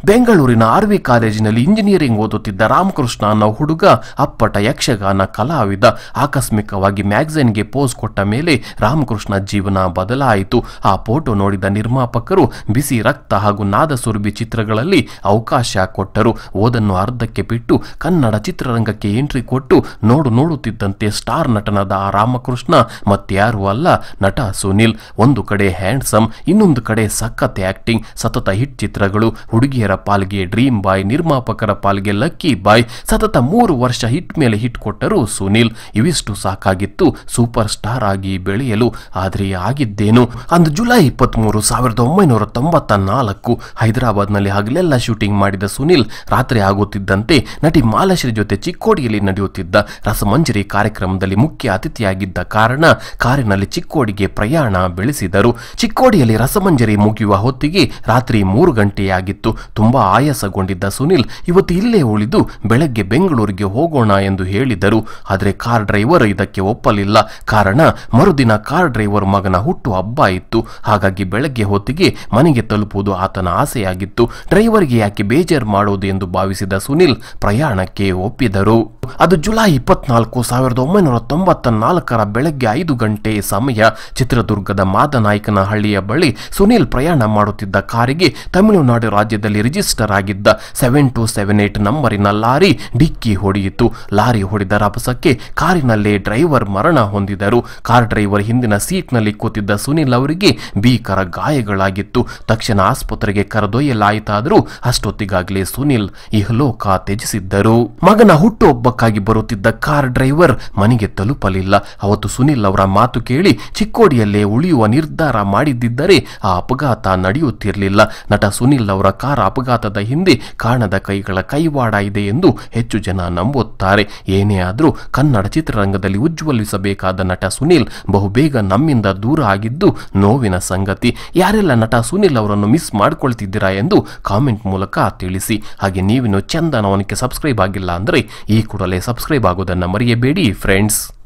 ಬೆಂಗಳೂರಿನ R V ಕಾಲೇಜಿನಲ್ಲಿ engineering ಓದುತ್ತಿದ್ದ ರಾಮಕೃಷ್ಣ ಅನ್ನೋ ಹುಡುಗ ಅಪ್ಪಟ ಯಕ್ಷಗಾನ ಕಲಾವಿದ ಆಕಸ್ಮಿಕವಾಗಿ ಮ್ಯಾಗಝೈನ್ಗೆ ಪೋಸ್ ಕೊಟ್ಟ ಮೇಲೆ ರಾಮಕೃಷ್ಣ ಜೀವನ ಬದಲಾಯಿತು ಆ ಫೋಟೋ ನೋಡಿದ ನಿರ್ಮಾಪಕರು ಬಿಸಿ ರಕ್ತ ಹಾಗೂ ನಾದ ಸುರಭಿ ಚಿತ್ರಗಳಲ್ಲಿ ಅವಕಾಶ ಕೊಟ್ಟರು ಓದನ್ನು ಅರ್ಧಕ್ಕೆ ಬಿಟ್ಟು ಕನ್ನಡ ಚಿತ್ರರಂಗಕ್ಕೆ ಎಂಟ್ರಿ ಕೊಟ್ಟು ನೋಡು ನೋಡುತ್ತಿದ್ದಂತೆ ಸ್ಟಾರ್ ನಟನಾದ ಆ ರಾಮಕೃಷ್ಣ ಮತ್ಯಾರೂ ಅಲ್ಲ ನಟ ಸುನಿಲ್ ಒಂದು ಕಡೆ ಹ್ಯಾಂಡ್ಸಮ್ ಇನ್ನೊಂದು ಕಡೆ ಸಖತ್ ಆಕ್ಟಿಂಗ್ ಸತತ ಹಿಟ್ ಚಿತ್ರಗಳು ಹುಡುಗಿಯರ ಪಾಲ್ಗೆ ಡ್ರೀಮ್ ಬಾಯ್ ನಿರ್ಮಾಪಕರ ಪಾಲ್ಗೆ ಲಕ್ಕಿ ಬಾಯ್ ಸತತ ಮೂರು ವರ್ಷ ಹಿಟ್ ಮೇಲೆ ಹಿಟ್ ಕೊಟ್ಟರು ಸುನಿಲ್ ಇವಿಷ್ಟು ಸಾಕಾಗಿತ್ತು ಸೂಪರ್ ಸ್ಟಾರ್ ಆಗಿ ಬೆಳೆಯಲು ಆದರೆ ಆಗಿದ್ದೇನು ಅಂದು ಜುಲೈ ಇಪ್ಪತ್ಮೂರು ಸಾವಿರದ ಒಂಬೈನೂರ ತೊಂಬತ್ತ ನಾಲ್ಕು ಹೈದರಾಬಾದ್ನಲ್ಲಿ ಹಗಲೆಲ್ಲ ಶೂಟಿಂಗ್ ಮಾಡಿದ ಸುನಿಲ್ ರಾತ್ರಿ ಆಗುತ್ತಿದ್ದಂತೆ ನಟಿ ಮಾಲಾಶ್ರೀ ಜೊತೆ ಚಿಕ್ಕೋಡಿಯಲ್ಲಿ ನಡೆಯುತ್ತಿದ್ದ ರಸಮಂಜರಿ ಕಾರ್ಯಕ್ರಮದಲ್ಲಿ ಮುಖ್ಯ ಅತಿಥಿಯಾಗಿದ್ದ ಕಾರಣ ಕಾರಿನಲ್ಲಿ ಚಿಕ್ಕೋಡಿಗೆ ಪ್ರಯಾಣ ಬೆಳೆಸಿದರು ಚಿಕ್ಕೋಡಿಯಲ್ಲಿ ರಸಮಂಜರಿ ಮುಗಿಯುವ ಹೊತ್ತಿಗೆ ರಾತ್ರಿ ಮೂರು ಗಂಟೆಯಾಗಿತ್ತು ತುಂಬಾ ಆಯಾಸಗೊಂಡಿದ್ದ ಸುನಿಲ್ ಇವತ್ತು ಇಲ್ಲೇ ಉಳಿದು ಬೆಳಗ್ಗೆ ಬೆಂಗಳೂರಿಗೆ ಹೋಗೋಣ ಎಂದು ಹೇಳಿದರು ಆದರೆ ಕಾರ್ ಡ್ರೈವರ್ ಇದಕ್ಕೆ ಒಪ್ಪಲಿಲ್ಲ ಕಾರಣ ಮರುದಿನ ಕಾರ್ ಡ್ರೈವರ್ ಮಗನ ಹುಟ್ಟು ಹಬ್ಬ ಇತ್ತು ಹಾಗಾಗಿ ಬೆಳಗ್ಗೆ ಹೊತ್ತಿಗೆ ಮನೆಗೆ ತಲುಪುವುದು ಆತನ ಆಸೆಯಾಗಿತ್ತು ಡ್ರೈವರ್ಗೆ ಯಾಕೆ ಬೇಜಾರು ಮಾಡೋದು ಎಂದು ಭಾವಿಸಿದ ಸುನಿಲ್ ಪ್ರಯಾಣಕ್ಕೆ ಒಪ್ಪಿದರು ಅದು ಜುಲೈ ಇಪ್ಪತ್ನಾಲ್ಕು ಸಾವಿರದ ಒಂಬೈನೂರ ತೊಂಬತ್ತ ನಾಲ್ಕರ ಬೆಳಗ್ಗೆ ಐದು ಗಂಟೆ ಸಮಯ ಚಿತ್ರದುರ್ಗದ ಮಾದನಾಯಕನ ಹಳ್ಳಿಯ ಬಳಿ ಸುನಿಲ್ ಪ್ರಯಾಣ ಮಾಡುತ್ತಿದ್ದ ಕಾರಿಗೆ ತಮಿಳುನಾಡು ರಾಜ್ಯದಲ್ಲಿ ರಿಜಿಸ್ಟರ್ ಆಗಿದ್ದ ಸೆವೆನ್ ಟು ಸೆವೆನ್ ಏಟ್ ನಂಬರಿನ ಲಾರಿ ಡಿಕ್ಕಿ ಹೊಡೆಯಿತು ಲಾರಿ ಹೊಡೆದ ರಭಸಕ್ಕೆ ಕಾರಿನಲ್ಲೇ ಡ್ರೈವರ್ ಮರಣ ಹೊಂದಿದರು ಕಾರ್ ಡ್ರೈವರ್ ಹಿಂದಿನ ಸೀಟ್ನಲ್ಲಿ ಕೂತಿದ್ದ ಸುನಿಲ್ ಅವರಿಗೆ ಭೀಕರ ಗಾಯಗಳಾಗಿತ್ತು ತಕ್ಷಣ ಆಸ್ಪತ್ರೆಗೆ ಕರೆದೊಯ್ಯಲಾಯಿತಾದರೂ ಅಷ್ಟೊತ್ತಿಗಾಗಲೇ ಸುನಿಲ್ ಇಹಲೋಕ ತ್ಯಜಿಸಿದ್ದರು ಮಗನ ಹುಟ್ಟುಹಬ್ಬಕ್ಕಾಗಿ ಬರುತ್ತಿದ್ದ ಕಾರ್ ಡ್ರೈವರ್ ಮನೆಗೆ ತಲುಪಲಿಲ್ಲ ಅವತ್ತು ಸುನಿಲ್ ಅವರ ಮಾತು ಕೇಳಿ ಚಿಕ್ಕೋಡಿಯಲ್ಲೇ ಉಳಿಯುವ ನಿರ್ಧಾರ ಮಾಡಿದ್ದಿದ್ದರೆ ಆ ಅಪಘಾತ ನಡೆಯುತ್ತಿರಲಿಲ್ಲ ನಟ ಸುನಿಲ್ ಅವರ ಕಾರ್ ಅಪಘಾತದ ಹಿಂದೆ ಕಾಣದ ಕೈಗಳ ಕೈವಾಡ ಇದೆ ಎಂದು ಹೆಚ್ಚು ಜನ ನಂಬುತ್ತಾರೆ ಏನೇ ಆದರೂ ಕನ್ನಡ ಚಿತ್ರರಂಗದಲ್ಲಿ ಉಜ್ವಲಿಸಬೇಕಾದ ನಟ ಸುನಿಲ್ ಬಹುಬೇಗ ನಮ್ಮಿಂದ ದೂರ ಆಗಿದ್ದು ನೋವಿನ ಸಂಗತಿ ಯಾರೆಲ್ಲ ನಟ ಸುನಿಲ್ ಅವರನ್ನು ಮಿಸ್ ಮಾಡ್ಕೊಳ್ತಿದ್ದೀರಾ ಎಂದು ಕಾಮೆಂಟ್ ಮೂಲಕ ತಿಳಿಸಿ ಹಾಗೆ ನೀವಿನ್ನು ಚಂದನವನಕ್ಕೆ ಸಬ್ಸ್ಕ್ರೈಬ್ ಆಗಿಲ್ಲ ಅಂದರೆ ಈ ಕೂಡಲೇ ಸಬ್ಸ್ಕ್ರೈಬ್ ಆಗೋದನ್ನು ಮರೆಯಬೇಡಿ ಫ್ರೆಂಡ್ಸ್